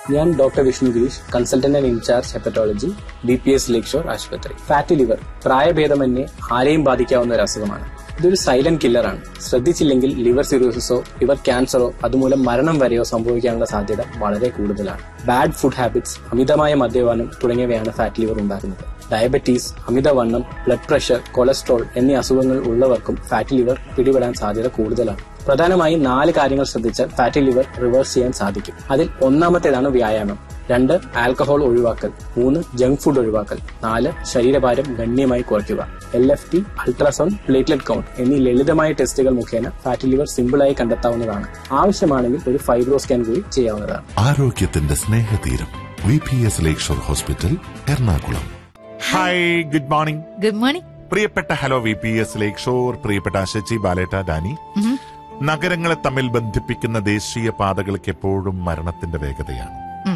ഞാൻ doctor Vishnu Girish consultant and in charge hepatology B P S lake shore ആശുപത്രി fatty liver പ്രായഭേദമന്യേ ആരെയും ബാധിക്കാവുന്ന ഒരു അസുഖമാണ് ഇതൊരു സൈലന്റ് കില്ലറാണ് ശ്രദ്ധിച്ചില്ലെങ്കിൽ ലിവർ സിറോസിസോ ലിവർ ക്യാൻസറോ അതുമൂലം മരണം വരെയോ സംഭവിക്കാനുള്ള സാധ്യത വളരെ കൂടുതലാണ് ബാഡ് ഫുഡ് ഹാബിറ്റ്സ് അമിതമായ മദ്യപാനം തുടങ്ങിയവയാണ് ഫാറ്റ് ലിവർ ഉണ്ടാക്കുന്നത് ഡയബറ്റീസ് അമിതവണ്ണം ബ്ലഡ് പ്രഷർ കൊളസ്ട്രോൾ എന്നീ അസുഖങ്ങൾ ഉള്ളവർക്കും ഫാറ്റ് ലിവർ പിടിപെടാൻ സാധ്യത കൂടുതലാണ് പ്രധാനമായും നാല് കാര്യങ്ങൾ ശ്രദ്ധിച്ചാൽ ഫാറ്റി ലിവർ റിവേഴ്സ് ചെയ്യാൻ സാധിക്കും അതിൽ ഒന്നാമത്തേതാണ് വ്യായാമം രണ്ട് ആൽക്കഹോൾ ഒഴിവാക്കൽ മൂന്ന് ജങ്ക് ഫുഡ് ഒഴിവാക്കൽ നാല് ശരീരഭാരം ഗണ്യമായി കുറയ്ക്കുക L F T ultrasound platelet count എന്നീ ലളിതമായ ടെസ്റ്റുകൾ മുഖേന ഫാറ്റി ലിവർ സിമ്പിളായി കണ്ടെത്താവുന്നതാണ് ആവശ്യമാണെങ്കിൽ ഒരു ഫൈബ്രോ സ്കാൻ കൂടി ചെയ്യാവുന്നതാണ് ആരോഗ്യത്തിന്റെ സ്നേഹതീരം V P S lake shore hospital Ernakulam hi good morning good morning പ്രിയപ്പെട്ട hello V P S lake shore പ്രിയപ്പെട്ട ശശി ബാലേട്ട ഡാനി നഗരങ്ങളെ തമ്മിൽ ബന്ധിപ്പിക്കുന്ന ദേശീയ പാതകൾക്ക് എപ്പോഴും മരണത്തിന്റെ വേഗതയാണ്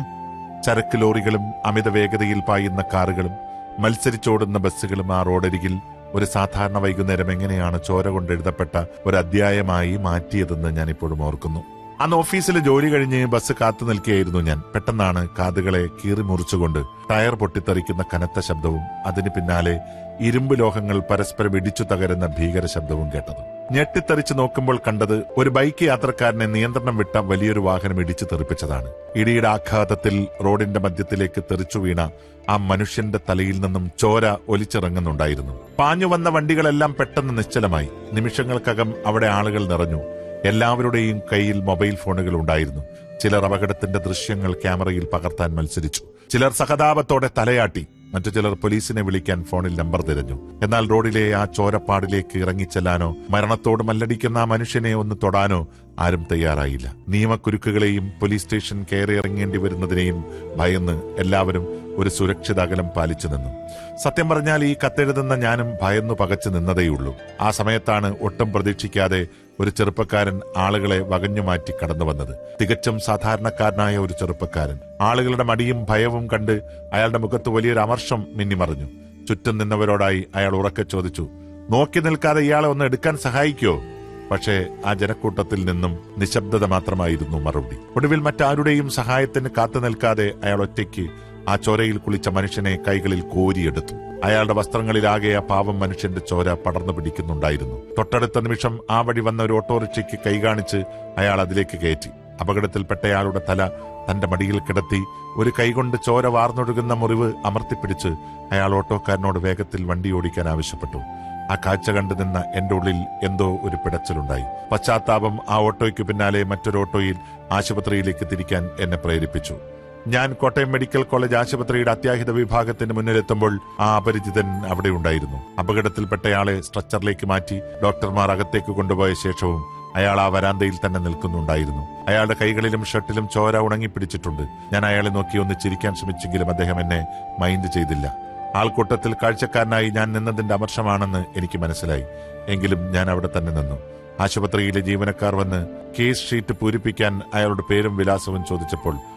ചരക്ക് ലോറികളും അമിത വേഗതയിൽ പായുന്ന കാറുകളും മത്സരിച്ചോടുന്ന ബസ്സുകളും ആ റോഡരികിൽ ഒരു സാധാരണ വൈകുന്നേരം എങ്ങനെയാണ് ചോര കൊണ്ട് എഴുതപ്പെട്ട ഒരു അധ്യായമായി മാറ്റിയതെന്ന് ഞാൻ ഇപ്പോഴും ഓർക്കുന്നു അന്ന് ഓഫീസിൽ ജോലി കഴിഞ്ഞ് ബസ് കാത്തു നിൽക്കുകയായിരുന്നു ഞാൻ പെട്ടെന്നാണ് കാതുകളെ കീറി മുറിച്ചുകൊണ്ട് ടയർ പൊട്ടിത്തെറിക്കുന്ന കനത്ത ശബ്ദവും അതിന് പിന്നാലെ ഇരുമ്പ് ലോഹങ്ങൾ പരസ്പരം ഇടിച്ചു തകരുന്ന ഭീകര ശബ്ദവും കേട്ടത് ഞെട്ടിത്തെറിച്ച് നോക്കുമ്പോൾ കണ്ടത് ഒരു ബൈക്ക് യാത്രക്കാരനെ നിയന്ത്രണം വിട്ട വലിയൊരു വാഹനം ഇടിച്ചു തെറിപ്പിച്ചതാണ് ഇടിയുടെ ആഘാതത്തിൽ റോഡിന്റെ മധ്യത്തിലേക്ക് തെറിച്ചു വീണ ആ മനുഷ്യന്റെ തലയിൽ നിന്നും ചോര ഒലിച്ചിറങ്ങുന്നുണ്ടായിരുന്നു പാഞ്ഞു വന്ന വണ്ടികളെല്ലാം പെട്ടെന്ന് നിശ്ചലമായി നിമിഷങ്ങൾക്കകം അവിടെ ആളുകൾ നിറഞ്ഞു എല്ലാവരുടെയും കയ്യിൽ മൊബൈൽ ഫോണുകൾ ഉണ്ടായിരുന്നു ചിലർ അപകടത്തിന്റെ ദൃശ്യങ്ങൾ ക്യാമറയിൽ പകർത്താൻ മത്സരിച്ചു ചിലർ സഹതാപത്തോടെ തലയാട്ടി മറ്റു ചിലർ പോലീസിനെ വിളിക്കാൻ ഫോണിൽ നമ്പർ തിരഞ്ഞു എന്നാൽ റോഡിലെ ആ ചോരപ്പാടിലേക്ക് ഇറങ്ങിച്ചെല്ലാനോ മരണത്തോട് മല്ലടിക്കുന്ന ആ മനുഷ്യനെ ഒന്ന് തൊടാനോ ആരും തയ്യാറായില്ല നിയമക്കുരുക്കുകളെയും പോലീസ് സ്റ്റേഷൻ കയറി ഇറങ്ങേണ്ടി വരുന്നതിനെയും ഭയന്ന് എല്ലാവരും ഒരു സുരക്ഷിത അകലം പാലിച്ചു നിന്നു സത്യം പറഞ്ഞാൽ ഈ കത്തെഴുതുന്ന ഞാനും ഭയന്നു പകച്ചു നിന്നതേയുള്ളൂ ആ സമയത്താണ് ഒട്ടും പ്രതീക്ഷിക്കാതെ ഒരു ചെറുപ്പക്കാരൻ ആളുകളെ വകഞ്ഞുമാറ്റി കടന്നു വന്നത് തികച്ചും സാധാരണക്കാരനായ ഒരു ചെറുപ്പക്കാരൻ ആളുകളുടെ മടിയും ഭയവും കണ്ട് അയാളുടെ മുഖത്ത് വലിയൊരു അമർഷം മിന്നിമറിഞ്ഞു ചുറ്റും നിന്നവരോടായി അയാൾ ഉറക്കെ ചോദിച്ചു നോക്കി നിൽക്കാതെ ഇയാളെ ഒന്ന് എടുക്കാൻ സഹായിക്കോ പക്ഷേ ആ ജനക്കൂട്ടത്തിൽ നിന്നും നിശബ്ദത മാത്രമായിരുന്നു മറുപടി ഒടുവിൽ മറ്റാരുടെയും സഹായത്തിന് കാത്തു നിൽക്കാതെ അയാൾ ഒറ്റയ്ക്ക് ആ ചോരയിൽ കുളിച്ച മനുഷ്യനെ കൈകളിൽ കോരിയെടുത്തു അയാളുടെ വസ്ത്രങ്ങളിലാകെ ആ പാവം മനുഷ്യന്റെ ചോര പടർന്നു പിടിക്കുന്നുണ്ടായിരുന്നു തൊട്ടടുത്ത നിമിഷം ആ വഴി വന്ന ഒരു ഓട്ടോറിക്ഷയ്ക്ക് കൈകാണിച്ച് അയാൾ അതിലേക്ക് കയറ്റി അപകടത്തിൽപ്പെട്ടയാളുടെ തല തന്റെ മടിയിൽ കിടത്തി ഒരു കൈകൊണ്ട് ചോര വാർന്നൊഴുകുന്ന മുറിവ് അമർത്തിപ്പിടിച്ച് അയാൾ ഓട്ടോക്കാരനോട് വേഗത്തിൽ വണ്ടി ഓടിക്കാൻ ആവശ്യപ്പെട്ടു ആ കാഴ്ച കണ്ടു നിന്ന എന്റെ ഉള്ളിൽ എന്തോ ഒരു പിടച്ചിലുണ്ടായി പശ്ചാത്താപം ആ ഓട്ടോയ്ക്ക് പിന്നാലെ മറ്റൊരു ഓട്ടോയിൽ ആശുപത്രിയിലേക്ക് തിരിക്കാൻ എന്നെ പ്രേരിപ്പിച്ചു ഞാൻ കോട്ടയം മെഡിക്കൽ കോളേജ് ആശുപത്രിയുടെ അത്യാഹിത വിഭാഗത്തിന് മുന്നിലെത്തുമ്പോൾ ആ അപരിചിതൻ അവിടെ ഉണ്ടായിരുന്നു അപകടത്തിൽപ്പെട്ടയാളെ സ്ട്രക്ചറിലേക്ക് മാറ്റി ഡോക്ടർമാർ അകത്തേക്ക് കൊണ്ടുപോയ ശേഷവും അയാൾ ആ വരാന്തയിൽ തന്നെ നിൽക്കുന്നുണ്ടായിരുന്നു അയാളുടെ കൈകളിലും ഷർട്ടിലും ചോര ഉണങ്ങിപ്പിടിച്ചിട്ടുണ്ട് ഞാൻ അയാളെ നോക്കി ഒന്ന് ചിരിക്കാൻ ശ്രമിച്ചെങ്കിലും അദ്ദേഹം എന്നെ മൈൻഡ് ചെയ്തില്ല ആൾക്കൂട്ടത്തിൽ കാഴ്ചക്കാരനായി ഞാൻ നിന്നതിന്റെ അമർഷമാണെന്ന് എനിക്ക് മനസ്സിലായി എങ്കിലും ഞാൻ അവിടെ തന്നെ നിന്നു ആശുപത്രിയിലെ ജീവനക്കാർ വന്ന് കേസ് ഷീറ്റ് പൂരിപ്പിക്കാൻ അയാളുടെ പേരും വിലാസവും ചോദിച്ചപ്പോൾ